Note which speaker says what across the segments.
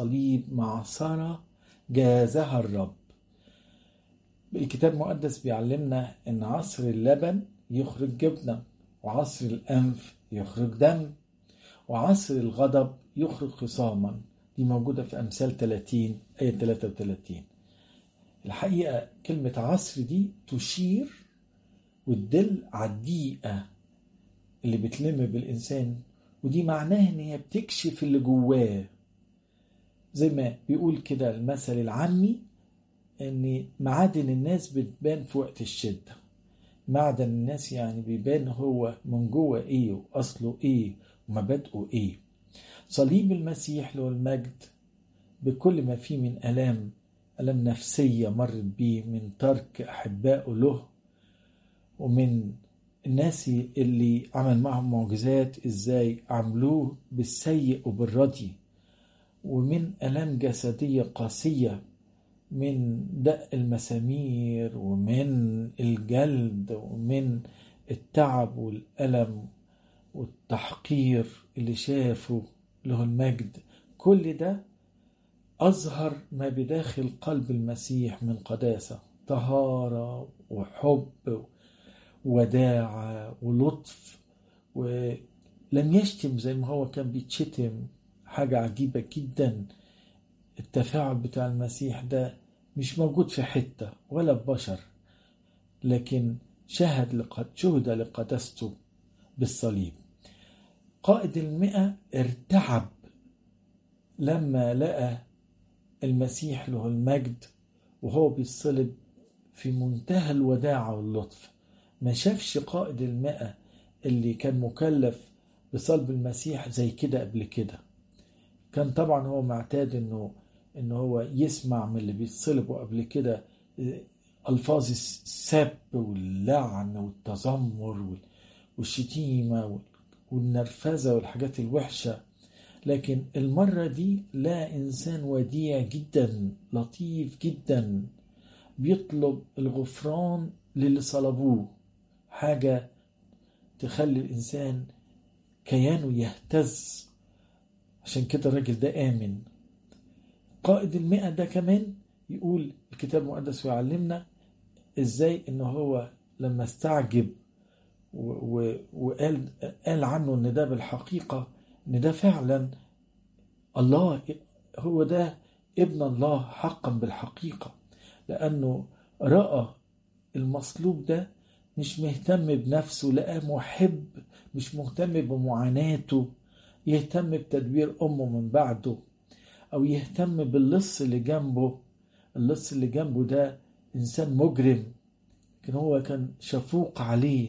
Speaker 1: الصليب معصرة جازها الرب الكتاب المقدس بيعلمنا ان عصر اللبن يخرج جبنة وعصر الأنف يخرج دم وعصر الغضب يخرج خصاما دي موجودة في أمثال 30 آية 33 الحقيقة كلمة عصر دي تشير وتدل على الدقيقة اللي بتلم بالإنسان ودي معناها إن هي بتكشف اللي جواه زي ما بيقول كده المثل العامي إن معادن الناس بتبان في وقت الشدة معدن الناس يعني بيبان هو من جوه إيه وأصله إيه ومبادئه إيه صليب المسيح له المجد بكل ما فيه من ألام ألم نفسية مرت بيه من ترك أحبائه له ومن الناس اللي عمل معهم معجزات ازاي عملوه بالسيء وبالردي ومن ألام جسدية قاسية من دق المسامير ومن الجلد ومن التعب والألم والتحقير اللي شافه له المجد كل ده أظهر ما بداخل قلب المسيح من قداسة طهارة وحب وداعة ولطف ولم يشتم زي ما هو كان بيتشتم حاجة عجيبة جدا التفاعل بتاع المسيح ده مش موجود في حتة ولا ببشر لكن شهد لقد شهد لقداسته بالصليب قائد المئة ارتعب لما لقى المسيح له المجد وهو بيصلب في منتهى الوداعة واللطف ما شافش قائد المئة اللي كان مكلف بصلب المسيح زي كده قبل كده كان طبعا هو معتاد انه ان هو يسمع من اللي بيتصلبوا قبل كده الفاظ السب واللعن والتذمر والشتيمه والنرفزه والحاجات الوحشه لكن المره دي لا انسان وديع جدا لطيف جدا بيطلب الغفران للي صلبوه حاجه تخلي الانسان كيانه يهتز عشان كده الراجل ده آمن قائد المئة ده كمان يقول الكتاب المقدس ويعلمنا ازاي ان هو لما استعجب وقال قال عنه ان ده بالحقيقة ان ده فعلا الله هو ده ابن الله حقا بالحقيقة لأنه رأى المصلوب ده مش مهتم بنفسه لقى محب مش مهتم بمعاناته يهتم بتدبير أمه من بعده أو يهتم باللص اللي جنبه اللص اللي جنبه ده إنسان مجرم لكن هو كان شفوق عليه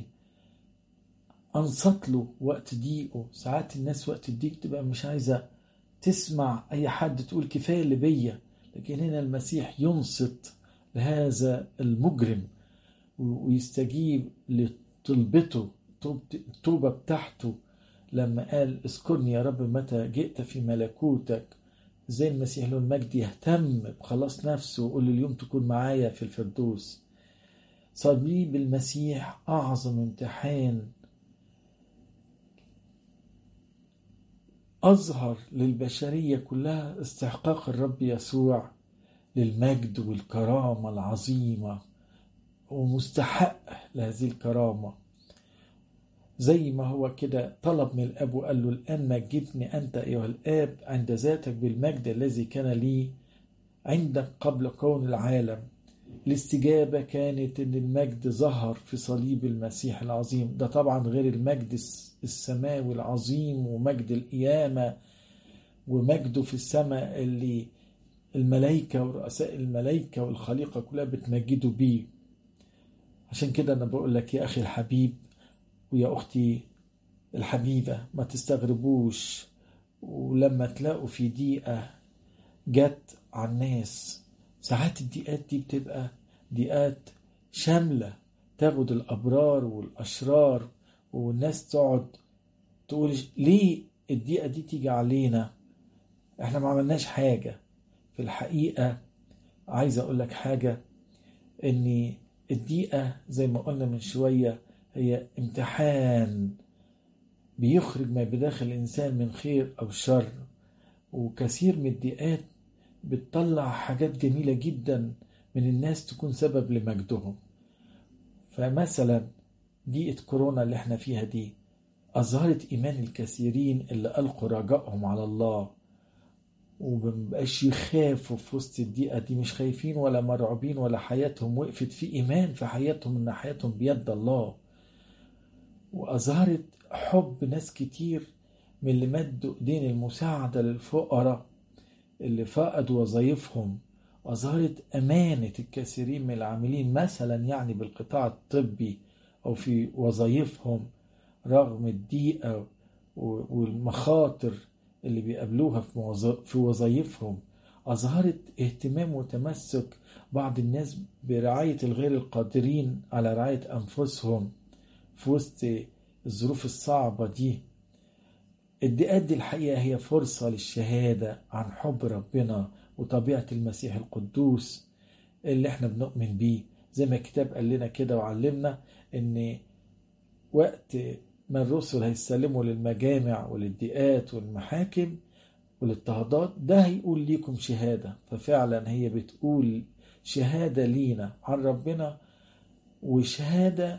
Speaker 1: أنصت له وقت ضيقه ساعات الناس وقت الضيق تبقى مش عايزة تسمع أي حد تقول كفاية اللي بيا لكن هنا المسيح ينصت لهذا المجرم ويستجيب لطلبته التوبة بتاعته لما قال اذكرني يا رب متى جئت في ملكوتك زي المسيح له المجد يهتم بخلاص نفسه ويقول اليوم تكون معايا في الفردوس صليب المسيح أعظم امتحان أظهر للبشرية كلها استحقاق الرب يسوع للمجد والكرامة العظيمة ومستحق لهذه الكرامة زي ما هو كده طلب من الأب وقال له الآن مجدني أنت أيها الآب عند ذاتك بالمجد الذي كان لي عندك قبل كون العالم الاستجابة كانت أن المجد ظهر في صليب المسيح العظيم ده طبعا غير المجد السماوي العظيم ومجد القيامة ومجده في السماء اللي الملائكة ورؤساء الملائكة والخليقة كلها بتمجدوا بيه عشان كده أنا بقول لك يا أخي الحبيب ويا أختي الحبيبة ما تستغربوش ولما تلاقوا في دقيقة جت على الناس ساعات الدقيقات دي بتبقى دقيقات شاملة تاخد الأبرار والأشرار والناس تقعد تقول ليه الدقيقة دي تيجي علينا احنا ما عملناش حاجة في الحقيقة عايز أقول لك حاجة إن الدقيقة زي ما قلنا من شوية هي امتحان بيخرج ما بداخل الإنسان من خير أو شر وكثير من الضيقات بتطلع حاجات جميلة جدا من الناس تكون سبب لمجدهم فمثلا ضيقة كورونا اللي احنا فيها دي أظهرت إيمان الكثيرين اللي ألقوا رجائهم على الله ومبقاش يخافوا في وسط الضيقة دي مش خايفين ولا مرعوبين ولا حياتهم وقفت في إيمان في حياتهم إن حياتهم بيد الله وأظهرت حب ناس كتير من اللي مدوا إيدين المساعدة للفقراء اللي فقدوا وظائفهم أظهرت أمانة الكثيرين من العاملين مثلا يعني بالقطاع الطبي أو في وظائفهم رغم الضيقة والمخاطر اللي بيقابلوها في وظائفهم أظهرت اهتمام وتمسك بعض الناس برعاية الغير القادرين على رعاية أنفسهم في وسط الظروف الصعبة دي الضيقات دي الحقيقة هي فرصة للشهادة عن حب ربنا وطبيعة المسيح القدوس اللي احنا بنؤمن بيه زي ما الكتاب قال لنا كده وعلمنا ان وقت ما الرسل هيسلموا للمجامع وللضيقات والمحاكم والاضطهادات ده هيقول ليكم شهادة ففعلا هي بتقول شهادة لينا عن ربنا وشهادة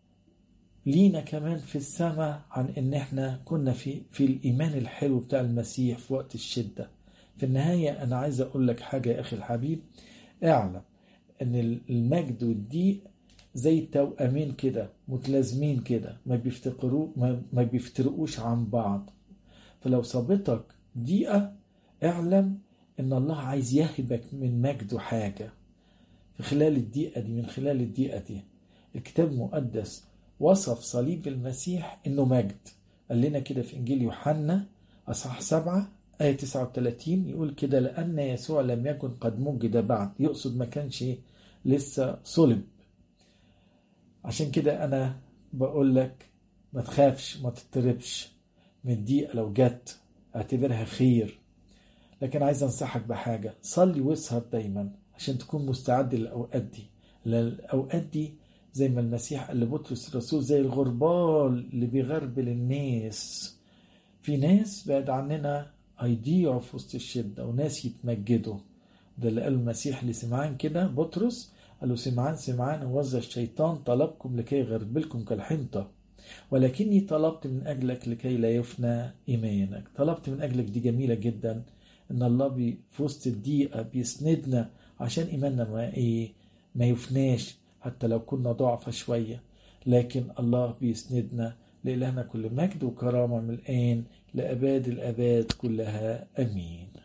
Speaker 1: لينا كمان في السماء عن ان احنا كنا في في الايمان الحلو بتاع المسيح في وقت الشده في النهايه انا عايز اقول لك حاجه يا اخي الحبيب اعلم ان المجد والضيق زي توأمين كده متلازمين كده ما بيفتقروا ما, ما بيفترقوش عن بعض فلو صابتك ضيقه اعلم ان الله عايز يهبك من مجده حاجه في خلال الضيقه دي من خلال الضيقه دي الكتاب المقدس وصف صليب المسيح انه مجد قال لنا كده في انجيل يوحنا اصحاح سبعة آية 39 يقول كده لأن يسوع لم يكن قد مجد بعد يقصد ما كانش لسه صلب عشان كده أنا بقول لك ما تخافش ما تضطربش من الضيقة لو جت اعتبرها خير لكن عايز أنصحك بحاجة صلي واسهر دايما عشان تكون مستعد للأوقات دي الأوقات دي زي ما المسيح قال لبطرس الرسول زي الغربال اللي بيغربل الناس في ناس بعد عننا هيضيعوا في وسط الشدة وناس يتمجدوا ده اللي قاله المسيح لسمعان كده بطرس قال له سمعان سمعان وذا الشيطان طلبكم لكي يغربلكم كالحنطة ولكني طلبت من أجلك لكي لا يفنى إيمانك طلبت من أجلك دي جميلة جدا إن الله بي في وسط الضيقة بيسندنا عشان إيماننا ما إيه ما يفناش حتى لو كنا ضعفة شوية لكن الله بيسندنا لإلهنا كل مجد وكرامة من الآن لأباد الأباد كلها أمين